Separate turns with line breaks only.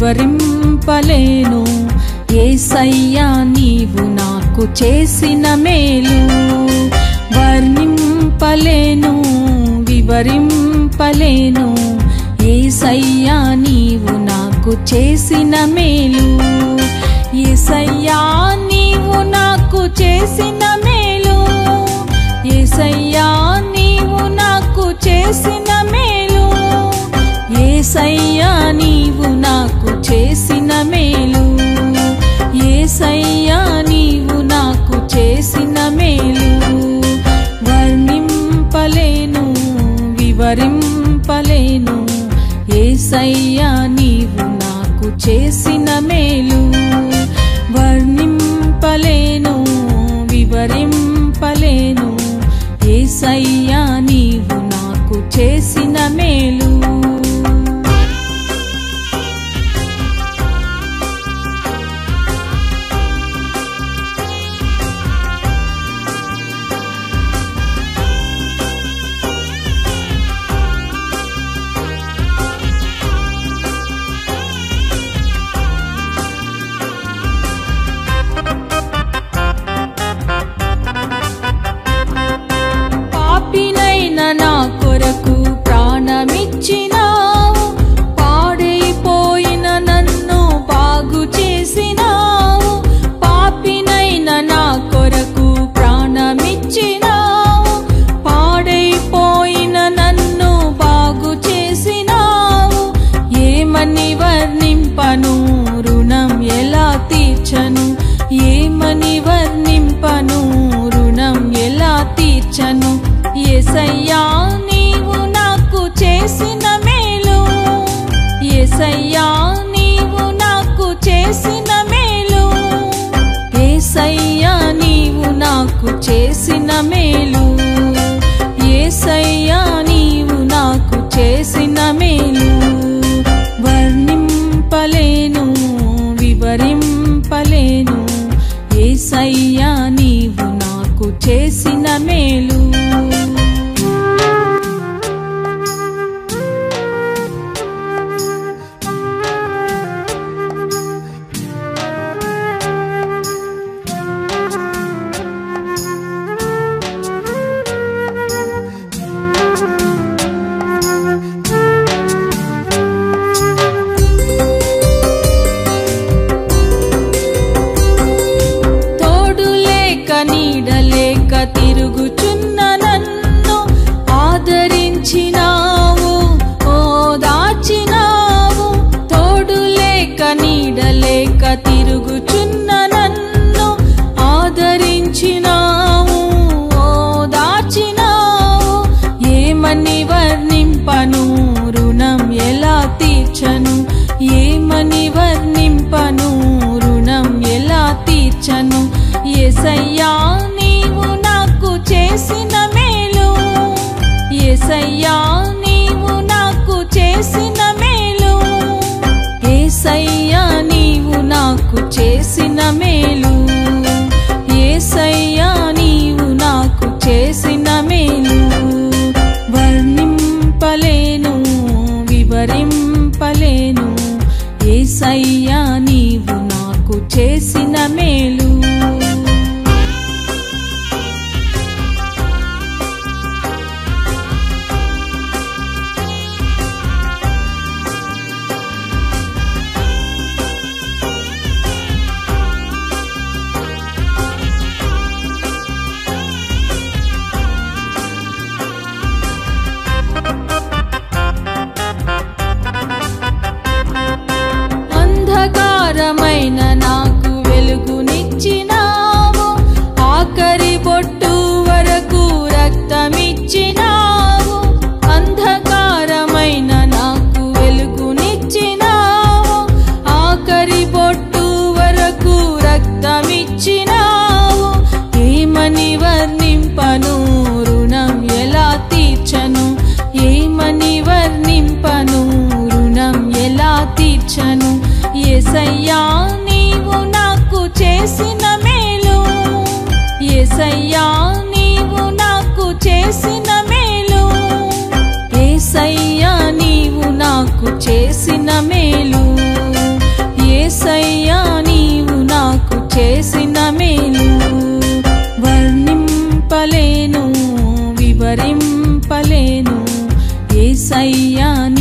వివరింపలేను ఏసయ్యా నీవు నాకు చేసిన మేలు వర్ణింపలేను వివరింపలేను ఏసయ్యా నీవు నాకు చేసిన మేలు ఏసయ్యా నీవు నాకు చేసిన మేలు ఏసయ్యా నీవు నాకు చేసిన మేలు ఏసయ్యా నీవు నాకు చేసిన మేలు ఏసయ్యా నీవు నాకు చేసిన మేలు వర్ణింపలేను వివరింపలేను ఏసయ్యా నీవు నాకు చేసిన మేలు వర్ణింపలేను వివరింపలేను ఏసయ్యా నీవు నాకు చేసిన మేలు పాపినైన నా కొరకు ప్రాణమిచ్చినావు పాడైపోయిన నన్ను బాగు చేసినావు పాపినైన నా కొరకు ప్రాణమిచ్చినావు పాడైపోయిన నన్ను బాగు చేసినావు ఏమని వర్ణింపను రుణం ఎలా తీర్చను ఏమని వర్ణింపను రుణం ఎలా తీర్చను ఎసయ్యా నీవు నాకు చేసిన మేలు ఎసయ్యా నీవు నాకు చేసిన మేలు ఏసయ్యా నీవు నాకు చేసిన మేలు ఏసయ్యా నీవు నాకు చేసిన మేలు వర్ణింపలేను వివరింపలేను ఏసయ్యా నీవు నాకు చేసిన మేలు తోడు లేక నీడలేక తిరుగుచున్న నన్ను ఆదరించినావు ఓ దాచినావు తోడు లేక నీడలేక తిరుగుచున్న నన్ను ఆదరించినావు ఓ దాచినావు ఏమని వర్ణింపను రుణం ఎలా తీర్చను ఏమని వర్ణింపను రుణం ఎలా తీర్చను ఎసయ్యా నీవు నాకు చేసిన మేలు ఎసయ్యా నీవు నాకు చేసిన మేలు ఏసయ్యా నీవు నాకు చేసిన మేలు ఏసయ్యా నీవు నాకు చేసిన మేలు వర్ణింపలేను వివరింపలేను ఏసయ్యా నీవు నాకు చేసిన మేలు అంధకారమైన నాకు వెలుగునిచ్చినావు ఆఖరి బొట్టు వరకు రక్తమిచ్చినావు అంధకారమైన నాకు వెలుగునిచ్చినావు ఆఖరి బొట్టు వరకు రక్తమిచ్చినావు ఏమని వర్ణింపను రుణం ఎలా తీర్చను ఏమని వర్ణింపను రుణం ఎలా తీర్చను ఎసయ్యా నీవు నాకు చేసిన మేలు ఎసయ్యా నీవు నాకు చేసిన మేలు ఏసయ్యా నీవు నాకు చేసిన మేలు ఏసయ్యా